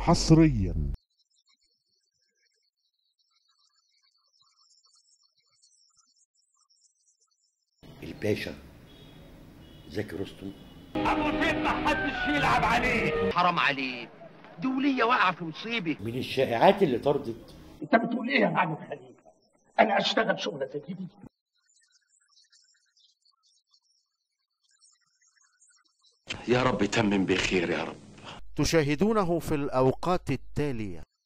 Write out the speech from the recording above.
حصريا الباشا زكي رستم ابو سيف ما حدش يلعب عليه حرام عليك دي ولية واقعة في مصيبة من الشائعات اللي طردت انت بتقول ايه يا معلم خليفه انا اشتغل شغله زي دي يا رب تمم بخير يا رب تشاهدونه في الأوقات التالية